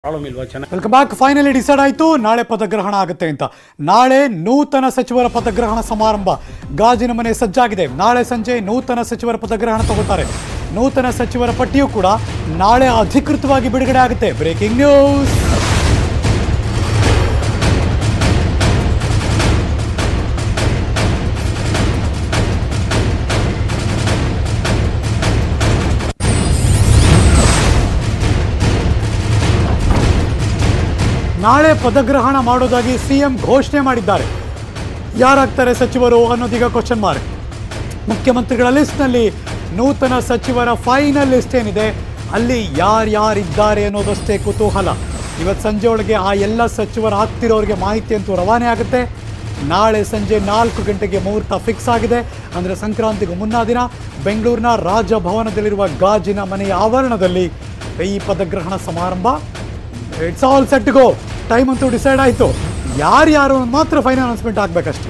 Problem ಇಲ್ವಾ ಚೆನ್ನಾಗಿ welcome back finally decide ಆಯಿತು ನಾಳೆ ಪದಗ್ರಹಣ ಆಗುತ್ತೆ ಅಂತ ನಾಳೆ ನೂತನ ಸಚಿವರ ಪದಗ್ರಹಣ ಸಮಾರಂಭ ಗಾಜಿನ ಮನೆ ಸಜ್ಜಾಗಿದೆ ನಾಳೆ ಸಂಜೆ ನೂತನ ಸಚಿವರ ಪದಗ್ರಹಣ ತಗೋತಾರೆ ನೂತನ ಸಚಿವರ ಪಟ್ಟಿಯೂ ಕೂಡ ನಾಳೆ ಅಧಿಕೃತವಾಗಿ ಬಿಡುಗಡೆ ಆಗುತ್ತೆ ಬ್ರೇಕಿಂಗ್ ನ್ಯೂಸ್ ನಾಳೆ ಪದಗ್ರಹಣ ಮಾಡೋದಾಗಿ ಸಿಎಂ ಘೋಷಣೆ ಮಾಡಿದ್ದಾರೆ ಯಾರಾಗ್ತಾರೆ ಸಚಿವರು ಅನ್ನೋದೀಗ ಕ್ವಶನ್ ಮಾರ್ಕ್ ಮುಖ್ಯಮಂತ್ರಿಗಳ ಲಿಸ್ಟ್ನಲ್ಲಿ ನೂತನ ಸಚಿವರ ಫೈನಲ್ ಲಿಸ್ಟ್ ಏನಿದೆ ಅಲ್ಲಿ ಯಾರ್ಯಾರಿದ್ದಾರೆ ಅನ್ನೋದಷ್ಟೇ ಕುತೂಹಲ ಇವತ್ತು ಸಂಜೆ ಒಳಗೆ ಆ ಎಲ್ಲ ಸಚಿವರು ಆಗ್ತಿರೋರಿಗೆ ಮಾಹಿತಿ ಅಂತೂ ರವಾನೆ ಆಗುತ್ತೆ ನಾಳೆ ಸಂಜೆ ನಾಲ್ಕು ಗಂಟೆಗೆ ಮುಹೂರ್ತ ಫಿಕ್ಸ್ ಆಗಿದೆ ಅಂದರೆ ಸಂಕ್ರಾಂತಿಗೂ ಮುನ್ನಾ ದಿನ ಬೆಂಗಳೂರಿನ ರಾಜಭವನದಲ್ಲಿರುವ ಗಾಜಿನ ಮನೆಯ ಆವರಣದಲ್ಲಿ ಈ ಪದಗ್ರಹಣ ಸಮಾರಂಭ it's all set go time ಅಂತೂ ಡಿಸೈಡ್ ಆಯಿತು ಯಾರ್ಯಾರು ಅನ್ನೋದು ಮಾತ್ರ ಫೈನಲ್ ಅನೌನ್ಸ್ಮೆಂಟ್ ಆಗಬೇಕಷ್ಟೇ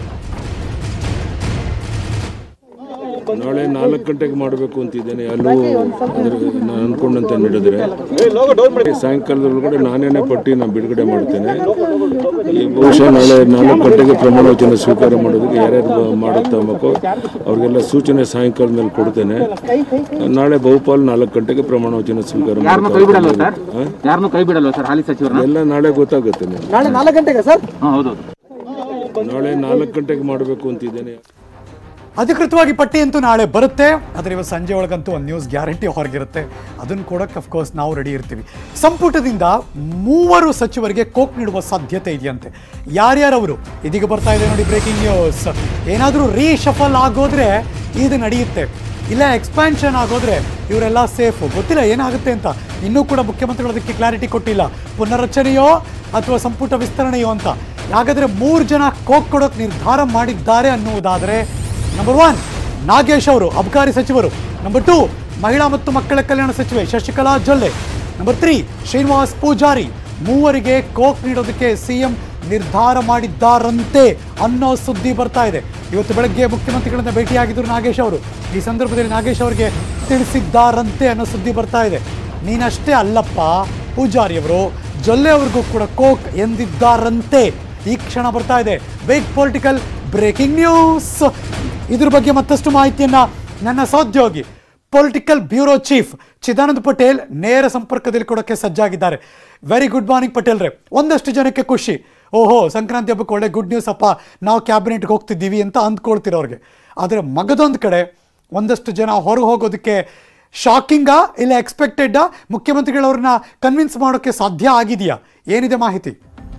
ನಾಳೆ ನಾಲ್ಕು ಗಂಟೆಗೆ ಮಾಡಬೇಕು ಅಂತಿದ್ದೇನೆ ಅಲ್ಲೂ ಅದ್ರ ನಾನು ಅನ್ಕೊಂಡಂತೆ ನಡೆದ್ರೆ ಸಾಯಂಕಾಲದೊಳಗಡೆ ನಾನೇನೆ ಪಟ್ಟಿ ನಾನು ಬಿಡುಗಡೆ ಮಾಡ್ತೇನೆ ಈ ಬಹುಶಃ ನಾಳೆ ನಾಲ್ಕು ಗಂಟೆಗೆ ಪ್ರಮಾಣ ವಚನ ಸ್ವೀಕಾರ ಮಾಡೋದಕ್ಕೆ ಯಾರ್ಯಾರು ಮಾಡುತ್ತಾಮಕೋ ಅವ್ರಿಗೆಲ್ಲ ಸೂಚನೆ ಸಾಯಂಕಾಲದ ಮೇಲೆ ಕೊಡ್ತೇನೆ ನಾಳೆ ಬಹುಪಾಲು ನಾಲ್ಕು ಗಂಟೆಗೆ ಪ್ರಮಾಣ ವಚನ ಸ್ವೀಕಾರ ಯಾರನ್ನು ಕೈ ಬಿಡಲ್ವಾ ಮಾಡ್ತಾರೆ ಸರ್ ಯಾರನ್ನು ಕೈ ಬಿಡಲ್ವಾ ಸರ್ ಹಾಲಿ ಸಚಿವರನ್ನ ಎಲ್ಲ ನಾಳೆ ಗೊತ್ತಾಗುತ್ತೆ ನಿಮ್ಗೆ. ಹಾಂ ಹೌದು ನಾಳೆ ನಾಲ್ಕು ಗಂಟೆಗೆ ಮಾಡಬೇಕು ಅಂತಿದ್ದೇನೆ ಅಧಿಕೃತವಾಗಿ ಪಟ್ಟಿ ಅಂತೂ ನಾಳೆ ಬರುತ್ತೆ ಆದರೆ ಇವತ್ತು ಸಂಜೆ ಒಳಗಂತೂ ಒಂದು ನ್ಯೂಸ್ ಗ್ಯಾರಂಟಿ ಹೊರಗಿರುತ್ತೆ ಅದನ್ನು ಕೊಡೋಕ್ಕೆ ಅಫ್ಕೋರ್ಸ್ ನಾವು ರೆಡಿ ಇರ್ತೀವಿ ಸಂಪುಟದಿಂದ ಮೂವರು ಸಚಿವರಿಗೆ ಕೋಕ್ ನೀಡುವ ಸಾಧ್ಯತೆ ಇದೆಯಂತೆ ಯಾರ್ಯಾರವರು ಇದೀಗ ಬರ್ತಾ ಇದೆ ನೋಡಿ ಬ್ರೇಕಿಂಗ್ ನ್ಯೂಸ್ ಏನಾದರೂ ರೀಶಫಲ್ ಆಗೋದ್ರೆ ಇದು ನಡೆಯುತ್ತೆ ಇಲ್ಲ ಎಕ್ಸ್ಪ್ಯಾನ್ಷನ್ ಆಗೋದ್ರೆ ಇವರೆಲ್ಲ ಸೇಫು ಗೊತ್ತಿಲ್ಲ ಏನಾಗುತ್ತೆ ಅಂತ ಇನ್ನೂ ಕೂಡ ಮುಖ್ಯಮಂತ್ರಿಗಳು ಅದಕ್ಕೆ ಕ್ಲಾರಿಟಿ ಕೊಟ್ಟಿಲ್ಲ ಪುನರ್ರಚನೆಯೋ ಅಥವಾ ಸಂಪುಟ ವಿಸ್ತರಣೆಯೋ ಅಂತ ಹಾಗಾದರೆ ಮೂರು ಜನ ಕೋಕ್ ಕೊಡೋಕೆ ನಿರ್ಧಾರ ಮಾಡಿದ್ದಾರೆ ಅನ್ನುವುದಾದರೆ ನಂಬರ್ ಒನ್ ನಾಗೇಶ್ ಅವರು ಅಬಕಾರಿ ಸಚಿವರು ನಂಬರ್ ಟೂ ಮಹಿಳಾ ಮತ್ತು ಮಕ್ಕಳ ಕಲ್ಯಾಣ ಸಚಿವೆ ಶಶಿಕಲಾ ಜೊಲ್ಲೆ ನಂಬರ್ ತ್ರೀ ಶ್ರೀನಿವಾಸ್ ಪೂಜಾರಿ ಮೂವರಿಗೆ ಕೋಕ್ ನೀಡೋದಕ್ಕೆ ಸಿಎಂ ನಿರ್ಧಾರ ಮಾಡಿದ್ದಾರಂತೆ ಅನ್ನೋ ಸುದ್ದಿ ಬರ್ತಾ ಇದೆ ಇವತ್ತು ಬೆಳಗ್ಗೆ ಮುಖ್ಯಮಂತ್ರಿಗಳನ್ನ ಭೇಟಿಯಾಗಿದ್ದರು ನಾಗೇಶ್ ಅವರು ಈ ಸಂದರ್ಭದಲ್ಲಿ ನಾಗೇಶ್ ಅವರಿಗೆ ತಿಳಿಸಿದ್ದಾರಂತೆ ಅನ್ನೋ ಸುದ್ದಿ ಬರ್ತಾ ಇದೆ ನೀನಷ್ಟೇ ಅಲ್ಲಪ್ಪ ಪೂಜಾರಿಯವರು ಜೊಲ್ಲೆ ಅವ್ರಿಗೂ ಕೂಡ ಕೋಕ್ ಎಂದಿದ್ದಾರಂತೆ ಈ ಕ್ಷಣ ಬರ್ತಾ ಇದೆ ಬಿಗ್ ಪೊಲಿಟಿಕಲ್ ಬ್ರೇಕಿಂಗ್ ನ್ಯೂಸ್ ಇದ್ರ ಬಗ್ಗೆ ಮತ್ತಷ್ಟು ಮಾಹಿತಿಯನ್ನ ನನ್ನ ಸಹೋದ್ಯೋಗಿ political bureau chief Chidanand Patel ನೇರ ಸಂಪರ್ಕದಲ್ಲಿ ಕೊಡೋಕ್ಕೆ ಸಜ್ಜಾಗಿದ್ದಾರೆ ವೆರಿ ಗುಡ್ ಮಾರ್ನಿಂಗ್ ಪಟೇಲ್ರೆ ಒಂದಷ್ಟು ಜನಕ್ಕೆ ಖುಷಿ ಓಹೋ ಸಂಕ್ರಾಂತಿ ಹಬ್ಬಕ್ಕೆ ಒಳ್ಳೆ ಗುಡ್ ನ್ಯೂಸ್ ಅಪ್ಪ ನಾವು ಕ್ಯಾಬಿನೆಟ್ಗೆ ಹೋಗ್ತಿದ್ದೀವಿ ಅಂತ ಅಂದ್ಕೊಳ್ತಿರೋರಿಗೆ ಆದರೆ ಮಗದೊಂದು ಕಡೆ ಒಂದಷ್ಟು ಜನ ಹೊರಗೆ ಹೋಗೋದಕ್ಕೆ ಶಾಕಿಂಗಾ ಇಲ್ಲ ಎಕ್ಸ್ಪೆಕ್ಟೆಡ್ಡಾ ಮುಖ್ಯಮಂತ್ರಿಗಳವ್ರನ್ನ ಕನ್ವಿನ್ಸ್ ಮಾಡೋಕ್ಕೆ ಸಾಧ್ಯ ಆಗಿದೆಯಾ ಏನಿದೆ ಮಾಹಿತಿ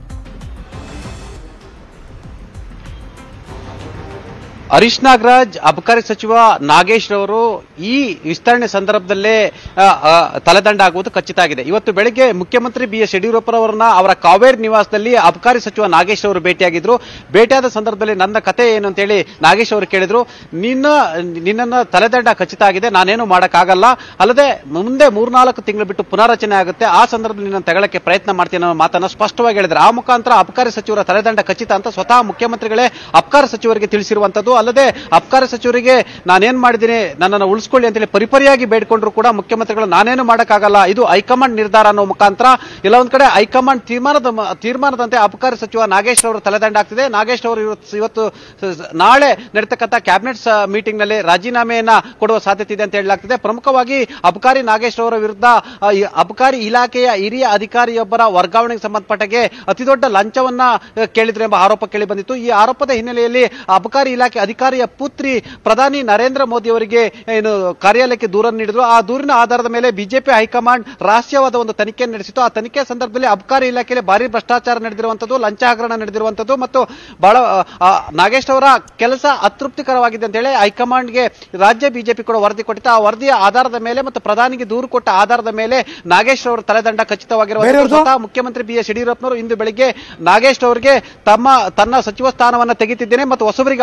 ಹರೀಶ್ ನಾಗರಾಜ್ ಅಬಕಾರಿ ಸಚಿವ ನಾಗೇಶ್ ರವರು ಈ ವಿಸ್ತರಣೆ ಸಂದರ್ಭದಲ್ಲೇ ಆ, ಆ, ತಲೆದಂಡ ಆಗುವುದು ಖಚಿತ ಆಗಿದೆ ಇವತ್ತು ಬೆಳಗ್ಗೆ ಮುಖ್ಯಮಂತ್ರಿ ಬಿ ಎಸ್ ಯಡಿಯೂರಪ್ಪರವರನ್ನ ಅವರ ಕಾವೇರಿ ನಿವಾಸದಲ್ಲಿ ಅಬಕಾರಿ ಸಚಿವ ನಾಗೇಶ್ ಅವರು ಭೇಟಿಯಾಗಿದ್ರು ಭೇಟಿಯಾದ ಸಂದರ್ಭದಲ್ಲಿ ನನ್ನ ಕತೆ ಏನು ಅಂತೇಳಿ ನಾಗೇಶ್ ಅವರು ಕೇಳಿದ್ರು ನಿನ್ನ ನಿನ್ನನ್ನ ತಲೆದಂಡ ಖಚಿತ ಆಗಿದೆ ನಾನೇನು ಮಾಡಕ್ಕಾಗಲ್ಲ ಅಲ್ಲದೆ ಮುಂದೆ ಮೂರ್ನಾಲ್ಕು ತಿಂಗಳು ಬಿಟ್ಟು ಪುನರ್ರಚನೆ ಆಗುತ್ತೆ ಆ ಸಂದರ್ಭದಲ್ಲಿ ನಿನ್ನ ತಗೊಳ್ಳಕ್ಕೆ ಪ್ರಯತ್ನ ಮಾಡ್ತೀನಿ ಅನ್ನೋ ಮಾತನ್ನ ಸ್ಪಷ್ಟವಾಗಿ ಹೇಳಿದ್ರು ಆ ಮುಖಾಂತರ ಅಬಕಾರಿ ಸಚಿವರ ತಲೆದಂಡ ಖಚಿತ ಅಂತ ಸ್ವತಃ ಮುಖ್ಯಮಂತ್ರಿಗಳೇ ಅಬಕಾರಿ ಸಚಿವರಿಗೆ ತಿಳಿಸಿರುವಂತದ್ದು ಅಲ್ಲದೆ ಅಬಕಾರಿ ಸಚಿವರಿಗೆ ನಾನೇನ್ ಮಾಡಿದ್ದೀನಿ ನನ್ನನ್ನು ಉಳಿಸ್ಕೊಳ್ಳಿ ಅಂತೇಳಿ ಪರಿಪರಿಯಾಗಿ ಬೇಡ್ಕೊಂಡ್ರು ಕೂಡ ಮುಖ್ಯಮಂತ್ರಿಗಳು ನಾನೇನು ಮಾಡಕ್ಕಾಗಲ್ಲ ಇದು ಹೈಕಮಾಂಡ್ ನಿರ್ಧಾರ ಅನ್ನೋ ಮುಖಾಂತರ ಇಲ್ಲ ಒಂದ್ ಕಡೆ ಹೈಕಮಾಂಡ್ ತೀರ್ಮಾನದ ಮ- ತೀರ್ಮಾನದಂತೆ ಅಬಕಾರಿ ಸಚಿವ ನಾಗೇಶ್ ಅವರು ತಲೆದಂಡ ಆಗ್ತಿದೆ ನಾಗೇಶ್ ಅವರು ಇವತ್ತು ಇವತ್ತು ಸ- ಸ- ನಾಳೆ ನಡೀತಕ್ಕಂಥ ಕ್ಯಾಬಿನೆಟ್ ಮೀಟಿಂಗ್ ನಲ್ಲಿ ರಾಜೀನಾಮೆಯನ್ನ ಕೊಡುವ ಸಾಧ್ಯತೆ ಇದೆ ಅಂತ ಹೇಳಲಾಗ್ತಿದೆ ಪ್ರಮುಖವಾಗಿ ಅಬಕಾರಿ ನಾಗೇಶ್ ಅವರ ವಿರುದ್ಧ ಆ, ಈ ಅಬಕಾರಿ ಇಲಾಖೆಯ ಹಿರಿಯ ಅಧಿಕಾರಿಯೊಬ್ಬರ ವರ್ಗಾವಣೆಗೆ ಸಂಬಂಧಪಟ್ಟಾಗೆ ಅತಿ ದೊಡ್ಡ ಲಂಚವನ್ನ ಆ, ಕೇಳಿದ್ರು ಎಂಬ ಆರೋಪ ಕೇಳಿ ಬಂದಿತ್ತು ಈ ಆರೋಪದ ಹಿನ್ನೆಲೆಯಲ್ಲಿ ಅಬಕಾರಿ ಇಲಾಖೆ ಅಧಿಕಾರಿಯ ಪುತ್ರಿ ಪ್ರಧಾನಿ ನರೇಂದ್ರ ಮೋದಿ ಅವರಿಗೆ ಏನು ಕಾರ್ಯಾಲಯಕ್ಕೆ ದೂರ ನೀಡಿದ್ರು ಆ ದೂರಿನ ಆಧಾರದ ಮೇಲೆ ಬಿಜೆಪಿ ಹೈಕಮಾಂಡ್ ರಹಸ್ಯವಾದ ಒಂದು ತನಿಖೆ ನಡೆಸಿತು ಆ ತನಿಖೆ ಸಂದರ್ಭದಲ್ಲಿ ಅಬಕಾರಿ ಇಲಾಖೆಯಲ್ಲಿ ಭಾರಿ ಭ್ರಷ್ಟಾಚಾರ ನಡೆದಿರುವಂತದ್ದು ಲಂಚ ಹಗರಣ ನಡೆದಿರುವಂತದ್ದು ಮತ್ತು ಬಹಳ ಆ, ನಾಗೇಶ್ ಅವರ ಕೆಲಸ ಅತೃಪ್ತಿಕರವಾಗಿದೆ ಅಂತ ಹೇಳಿ ಹೈಕಮಾಂಡ್ಗೆ ರಾಜ್ಯ ಬಿಜೆಪಿ ಕೂಡ ವರದಿ ಕೊಟ್ಟಿತ್ತು ಆ ವರದಿಯ ಆಧಾರದ ಮೇಲೆ ಮತ್ತು ಪ್ರಧಾನಿಗೆ ದೂರು ಕೊಟ್ಟ ಆಧಾರದ ಮೇಲೆ ನಾಗೇಶ್ ಅವರ ತಲೆದಂಡ ಖಚಿತವಾಗಿರುವ ಬೇರೆಯವ್ರ್ದು? ಸ್ವತಃ ಮುಖ್ಯಮಂತ್ರಿ ಬಿ ಎಸ್ ಯಡಿಯೂರಪ್ಪನವರು ಇಂದು ಬೆಳಿಗ್ಗೆ ನಾಗೇಶ್ ಅವರಿಗೆ ತಮ್ಮ ತನ್ನ ಸಚಿವ ಸ್ಥಾನವನ್ನು ತೆಗಿತಿದ್ದೇನೆ ಮತ್ತು ಹೊಸಬರಿಗೆ ಅವಕಾಶ ಕೊಡಬೇಕು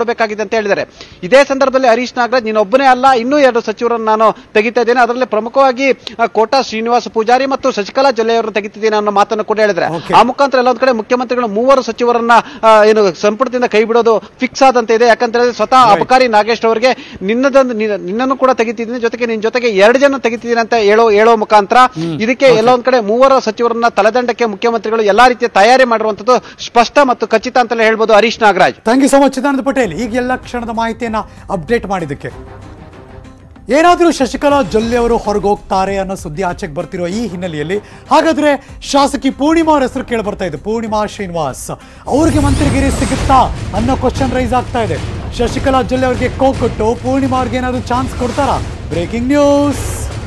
ಕೊಡಬೇಕಾಗಿದೆ ಅಂತ ಹೇಳಿದ್ದಾರೆ ಇದೇ ಸಂದರ್ಭದಲ್ಲಿ ಹರೀಶ್ ನಾಗರಾಜ್ ನೀನೊಬ್ಬನೇ ಅಲ್ಲ ಇನ್ನೂ ಎರಡು ಸಚಿವರನ್ನು ನಾನು ತೆಗಿತಾ ಇದ್ದೇನೆ ಅದರಲ್ಲಿ ಪ್ರಮುಖವಾಗಿ ಆ, ಕೋಟಾ ಶ್ರೀನಿವಾಸ ಪೂಜಾರಿ ಮತ್ತು ಶಶಿಕಲಾ ಜೊಲ್ಲೆ ಅವರನ್ನು ತೆಗಿತಿದ್ದೇನೆ ಅನ್ನೋ ಮಾತನ್ನು ಕೂಡ ಹೇಳಿದ್ರೆ Okay. ಆ ಮುಖಾಂತರ ಎಲ್ಲೊಂದ್ ಕಡೆ ಮುಖ್ಯಮಂತ್ರಿಗಳು ಮೂವರು ಸಚಿವರನ್ನ ಆ, ಏನು ಸಂಪುಟದಿಂದ ಕೈ ಬಿಡೋದು ಫಿಕ್ಸ್ ಆದಂತೆ ಇದೆ ಯಾಕಂತ ಹೇಳಿದ್ರೆ ಸ್ವತಃ ಅಬಕಾರಿ ನಾಗೇಶ್ ಅವರಿಗೆ ನಿನ್ನದೊಂದು ನಿನ್ನ- ನಿನ್ನನ್ನು ಕೂಡ ತೆಗಿತಿದ್ದೀನಿ ಜೊತೆಗೆ ನಿನ್ನ ಜೊತೆಗೆ ಎರಡು ಜನ ತೆಗಿತಿದ್ದೀನಿ ಅಂತ ಹೇಳೋ ಹೇಳೋ ಮುಖಾಂತರ ಇದಕ್ಕೆ ಎಲ್ಲ ಒಂದ್ ಕಡೆ ಮೂವರ ಸಚಿವರನ್ನ ತಲೆದಂಡಕ್ಕೆ ಮುಖ್ಯಮಂತ್ರಿಗಳು ಎಲ್ಲಾ ರೀತಿಯ ತಯಾರಿ ಮಾಡಿರುವಂತದ್ದು ಸ್ಪಷ್ಟ ಮತ್ತು ಖಚಿತ ಅಂತಲೇ ಹೇಳ್ಬೋದು Harish Nagaraj thank you so much Chidananda Patel ಈಗ ಎಲ್ಲ ಕ್ಷಣದ ಮಾಹಿತಿಯನ್ನ ಅಪ್ಡೇಟ್ ಮಾಡಿದ್ದಕ್ಕೆ ಏನಾದರೂ ಶಶಿಕಲಾ ಜೊಲ್ಲೆ ಅವರು ಹೊರಗೆ ಹೋಗ್ತಾರೆ ಅನ್ನೋ ಸುದ್ದಿ ಆಚೆಗೆ ಬರ್ತಿರೋ ಈ ಹಿನ್ನೆಲೆಯಲ್ಲಿ ಹಾಗಾದ್ರೆ ಶಾಸಕಿ ಪೂರ್ಣಿಮಾ ಅವ್ರ ಹೆಸರು ಕೇಳಿ ಬರ್ತಾ ಇದೆ ಪೂರ್ಣಿಮಾ ಶ್ರೀನಿವಾಸ್ ಅವ್ರಿಗೆ ಮಂತ್ರಿಗಿರಿ ಸಿಗುತ್ತಾ ಅನ್ನೋ ಕ್ವಶನ್ ರೈಸ್ ಆಗ್ತಾ ಇದೆ ಶಶಿಕಲಾ ಜೊಲ್ಲೆ ಅವ್ರಿಗೆ ಕೋ ಕೊಟ್ಟು ಪೂರ್ಣಿಮಾ ಅವ್ರಿಗೆ ಏನಾದರೂ ಚಾನ್ಸ್ ಕೊಡ್ತಾರಾ ಬ್ರೇಕಿಂಗ್ ನ್ಯೂಸ್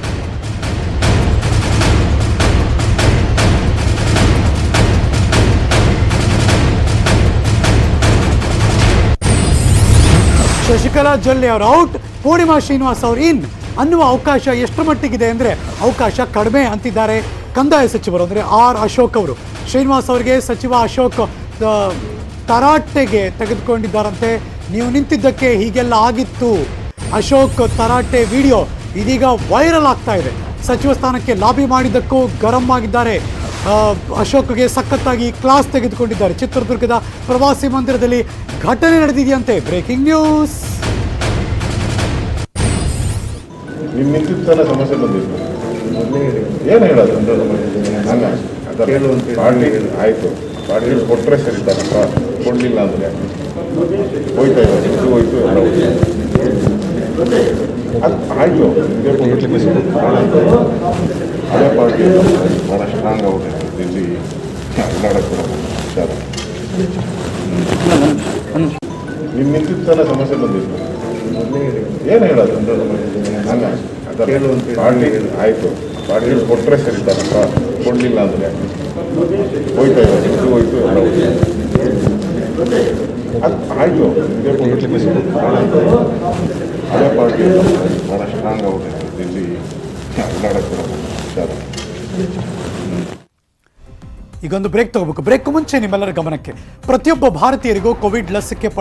ಶಶಿಕಲಾ ಜೊಲ್ಲೆ ಅವರು ಔಟ್ ಪೂರ್ಣಿಮಾ ಶ್ರೀನಿವಾಸ್ ಅವರು ಇನ್ ಅನ್ನುವ ಅವಕಾಶ ಎಷ್ಟು ಮಟ್ಟಿಗಿದೆ ಅಂದರೆ ಅವಕಾಶ ಕಡಿಮೆ ಅಂತಿದ್ದಾರೆ ಕಂದಾಯ ಸಚಿವರು ಅಂದರೆ ಆರ್ ಅಶೋಕ್ ಅವರು ಶ್ರೀನಿವಾಸ್ ಅವರಿಗೆ ಸಚಿವ ಅಶೋಕ್ ಆ, ತರಾಟೆಗೆ ತೆಗೆದುಕೊಂಡಿದ್ದಾರಂತೆ ನೀವು ನಿಂತಿದ್ದಕ್ಕೆ ಹೀಗೆಲ್ಲ ಆಗಿತ್ತು ಅಶೋಕ್ ತರಾಟೆ ವಿಡಿಯೋ ಇದೀಗ ವೈರಲ್ ಆಗ್ತಾ ಇದೆ ಸಚಿವ ಸ್ಥಾನಕ್ಕೆ ಲಾಬಿ ಮಾಡಿದ್ದಕ್ಕೂ ಗರಂ ಆಗಿದ್ದಾರೆ ಆ, ಅಶೋಕ್ಗೆ ಸಖತ್ತಾಗಿ ಕ್ಲಾಸ್ ತೆಗೆದುಕೊಂಡಿದ್ದಾರೆ ಚಿತ್ರದುರ್ಗದ ಪ್ರವಾಸಿ ಮಂದಿರದಲ್ಲಿ ಘಟನೆ ನಡೆದಿದೆಯಂತೆ ಬ್ರೇಕಿಂಗ್ ನ್ಯೂಸ್ ನಿಮ್ ನಿಂತಿದ್ದೆಲ್ಲ ಸಮಸ್ಯೆ ಬಂದಿತ್ತು ಏನು ಹೇಳೋದು ಹಂಗ ಪಾರ್ಟಿ ಆಯ್ತು ಪಾರ್ಟಿ ಕೊಟ್ಟರೆ ಸರಿ ತಾನಪ್ಪ ಕೊಡಲಿಲ್ಲ ಅಂದರೆ ಹೋಯ್ತಾ ಇಲ್ಲ ಇದು ಹೋಯ್ತು ಎಲ್ಲ ಹೋಯ್ತು ಅದು ಆಯ್ತು ಹಳೆ ಪಾರ್ಟಿ ಭಾಳ ಸ್ಟ್ರಾಂಗ್ ಆಗ್ಬಿಟ್ಟೈತೆ ದಿಲ್ಲಿ ಕರ್ನಾಟಕ ವಿಚಾರ ನಿಮ್ ನಿಂತಿದ್ದೆಲ್ಲ ಸಮಸ್ಯೆ ಬಂದಿತ್ತು ಏನು ಹೇಳೋದು ಹಂಗ ಪಾರ್ಟಿ ಆಯ್ತು ಪಾರ್ಟಿ ಕೊಟ್ಟರೆ ಸರಿ ತಾನಪ್ಪ ಕೊಡಲಿಲ್ಲ ಅಂದರೆ ಹೋಯ್ತಾ ಇಲ್ಲ ಇದು ಹೋಯ್ತು ಎಲ್ಲ ಹೋಯ್ತು ಅದು ಆಯ್ತು ಹಳೆ ಪಾರ್ಟಿ ಭಾಳ ಸ್ಟ್ರಾಂಗ್ ಆಗ್ಬಿಟ್ಟೈತೆ ದಿಲ್ಲಿ ಕರ್ನಾಟಕ ವಿಚಾರ ಈಗೊಂದು ಬ್ರೇಕ್ ತಗೋಬೇಕು ಬ್ರೇಕ್ ಮುಂಚೆ ನಿಮ್ಮೆಲ್ಲರ ಗಮನಕ್ಕೆ ಪ್ರತಿಯೊಬ್ಬ ಭಾರತೀಯರಿಗೂ ಕೋವಿಡ್ ಲಸಿಕೆ